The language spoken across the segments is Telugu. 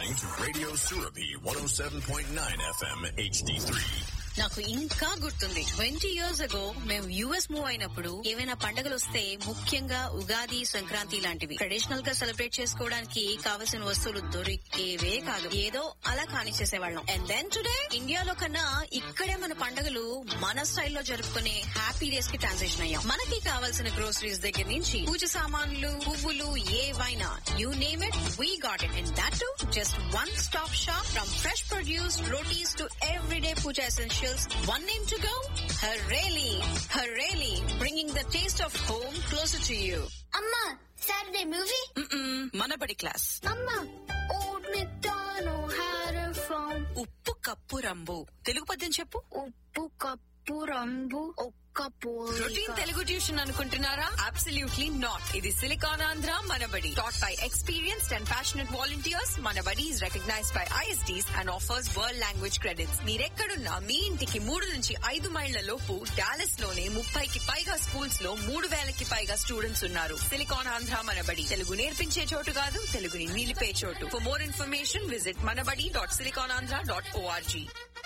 listening to Radio Surabi 107.9 FM HD3. నాకు ఇంకా గుర్తుంది ట్వంటీ ఇయర్స్ అగో మేము యుఎస్ మూవ్ అయినప్పుడు ఏవైనా పండుగలు వస్తే ముఖ్యంగా ఉగాది సంక్రాంతి లాంటివి ట్రెడిషనల్ గా సెలబ్రేట్ చేసుకోవడానికి కావలసిన వస్తువులు దొరికేవే కాదు ఏదో అలా కానిచ్చేసేవాళ్ళం అండ్ దెన్ టుడే ఇండియాలో కన్నా ఇక్కడే మన పండుగలు మన స్టైల్లో జరుపుకునే హ్యాపీ డేస్ కి ట్రాన్సిషన్ అయ్యాం మనకి కావాల్సిన గ్రోసరీస్ దగ్గర నుంచి పూజ సామాన్లు పువ్వులు ఏవైనా you name it we got it and that too just one stop shop from fresh produce rotis to everyday puja essentials. One name to go? Hareli. Hareli, bringing the taste of home closer to you. అమ్మా Saturday movie Mm-mm, Manabadi class అమ్మా old MacDonald had a farm ఉప్పు కప్పు రంబు తెలుగు పద్యం చెప్పు ఉప్పు కప్పు రంబు ఒక్క రొటీన్ పోలిక తెలుగు ట్యూషన్ అనుకుంటున్నారా అబ్సల్యూట్లీ నాట్ ఇది Silicon Andhra Manabadi taught by experienced and passionate volunteers Manabadi is recognized by ISDs and offers world language credits మీరెక్కడున్నా మీ ఇంటికి మూడు నుంచి ఐదు మైళ్ల లోపు డాలస్ లోనే ముప్పైకి పైగా స్కూల్స్ లో మూడు వేలకి పైగా స్టూడెంట్స్ ఉన్నారు సిలికాన్ ఆంధ్ర మనబడి తెలుగు నేర్పించే చోటు కాదు తెలుగుని నిలిపే చోటు for more information visit Manabadi dot Silicon Andhra dot O R G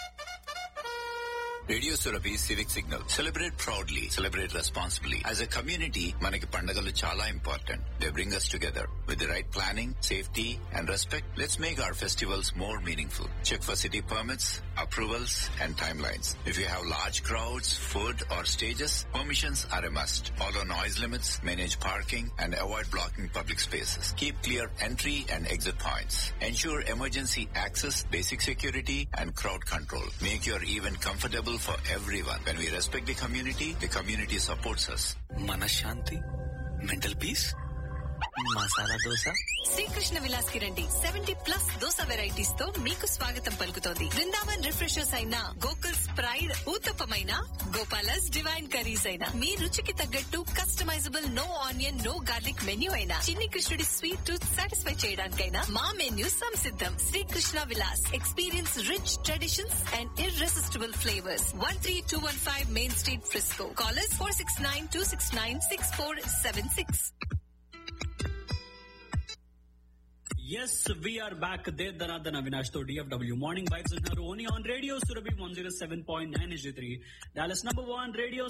radio Surabhi civic signal celebrate proudly celebrate responsibly as a community మనకి పండుగలు చాలా important they bring us together with the right planning safety and respect let's make our festivals more meaningful check for city permits approvals and timelines if you have large crowds food or stages permissions are a must follow noise limits manage parking and avoid blocking public spaces. Keep clear entry and exit points. Ensure emergency access, basic security, and crowd control. Make your event comfortable for everyone. When we respect the community, the community supports us. మనశ్శాంతి మెంటల్ పీస్ మసాలా దోశ శ్రీకృష్ణ విలాస్ కి రండి సెవెంటీ ప్లస్ దోస వెరైటీస్ తో మీకు స్వాగతం పలుకుతోంది బృందావన్ రిఫ్రెషర్స్ అయిన గోకుల్స్ ప్రైడ్ ఊతప్పమైన గోపాలస్ డివైన్ కర్రీస్ అయినా మీ రుచికి తగ్గట్టు customisable no onion no garlic menu అయినా చిన్ని కృష్ణుడి స్వీట్ టూత్ సాటిస్ఫై చేయడానికైనా మా మెన్యూ సంసిద్ధం Srikrishna Vilas experience rich traditions and irresistible flavours one three two one five Main Street Frisco callers four six nine two six nine six four seven six yes we're back దే ధనాధన అవినాష్ తో డిఎఫ్డబ్ల్యూ మార్నింగ్ బైక్స్ అంటున్నారు only on radio Surabhi one zero seven point nine S three Dallas number one radio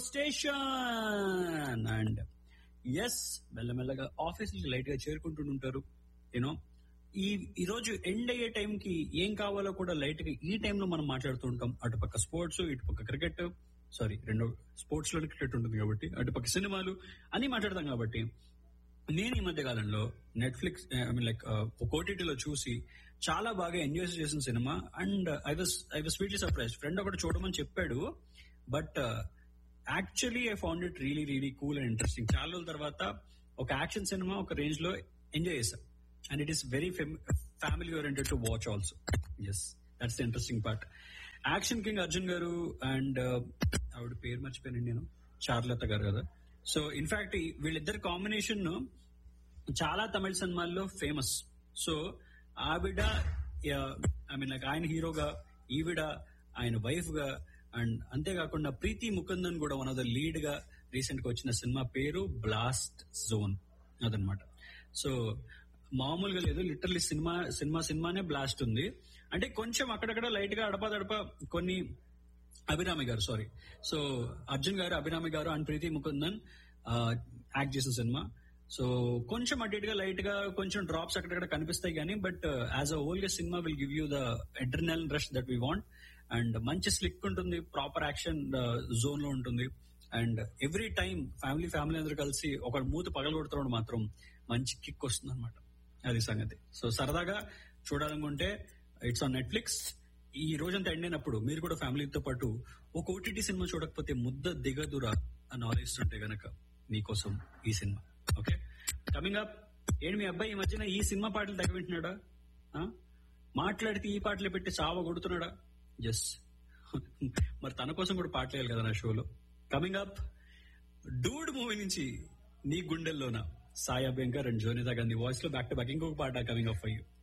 station and yes మెల్లమెల్లగా ఆఫీస్ లైట్ గా చేరుకుంటుంటారు యూనో ఈ ఈ రోజు ఎండ్ అయ్యే టైం కి ఏం కావాలో కూడా లైట్ గా ఈ టైంలో మనం మాట్లాడుతూ ఉంటాం అటుపక్క స్పోర్ట్స్ ఇటుపక్క క్రికెట్ సారీ రెండు స్పోర్ట్స్ లో క్రికెట్ ఉంటుంది కాబట్టి అటుపక్క సినిమాలు అన్ని మాట్లాడతాం కాబట్టి నేను ఈ మధ్య కాలంలో నెట్ఫ్లిక్స్ ఐ మీన్ లైక్ ఒక ఓటీటీలో చూసి చాలా బాగా ఎంజాయ్ చేసిన cinema and I was I was sweetly surprise friend ఒకటి చూడమని చెప్పాడు but actually I found it really really cool and interesting చాలా రోజుల తర్వాత ఒక యాక్షన్ సినిమా ఒక రేంజ్ లో ఎంజాయ్ చేశా and it is very family oriented to watch also yes that's the interesting part action king Arjun garu and ఆవిడ పేరు మర్చిపోయానండి నేను చార్లత గారు కదా సో ఇన్ఫాక్ట్ వీళ్ళిద్దరు కాంబినేషన్ చాలా తమిళ సినిమాల్లో ఫేమస్ సో ఆవిడ ఐ మీన్ లైక్ ఆయన హీరోగా ఈవిడ ఆయన వైఫ్ గా అండ్ అంతేకాకుండా ప్రీతి ముకుందన్ కూడా వన్ ఆఫ్ ద లీడ్ గా రీసెంట్ గా వచ్చిన సినిమా పేరు బ్లాస్ట్ జోన్ అదనమాట సో మామూలుగా లేదు లిటరలీ సినిమా సినిమా సినిమానే బ్లాస్ట్ ఉంది అంటే కొంచెం అక్కడక్కడ లైట్ గా అడపదడప కొన్ని అభిరామి గారు sorry so Arjun garu Abhirami garu and Preity Mukundan act చేసిన సినిమా సో కొంచెం అటు ఇటుగా లైట్ గా కొంచెం డ్రాప్స్ అక్కడక్కడ కనిపిస్తాయి కానీ బట్ యాజ్ అ హోల్ గా cinema will give you the adrenaline rush that we want and మంచి స్లిక్ ఉంటుంది ప్రాపర్ యాక్షన్ జోన్ లో ఉంటుంది and every time family family అందరూ కలిసి ఒక మూత పగల కొడుతున్నాడు మాత్రం మంచి కిక్ వస్తుంది అనమాట అది సంగతి సో సరదాగా చూడాలనుకుంటే ఇట్స్ ఆన్ నెట్ఫ్లిక్స్ ఈ రోజంతా ఎండ్ అయినప్పుడు మీరు కూడా ఫ్యామిలీతో పాటు ఒక ఓటీటీ సినిమా చూడకపోతే ముద్ద దిగదురా అని ఆలోచిస్తుంటే గనక మీకోసం ఈ సినిమా ఓకే కమింగ్ అప్ ఏంటి మీ అబ్బాయి ఈ మధ్యన ఈ సినిమా పాటలు తగ్గ వింటున్నాడా ఆ? మాట్లాడితే ఈ పాటలు పెట్టి చావ కొడుతున్నాడా జస్ మరి తన కోసం కూడా పాటలు వేయాలి కదా నా షోలో కమింగ్ అప్ డూడ్ మూవీ నుంచి నీ గుండెల్లోన సాయా బెంకర్ అండ్ జోనితా గాంధీ వాయిస్ లో బ్యాక్ టు బ్యాక్ ఇంకొక పాట కమింగ్ అప్ అయ్యూ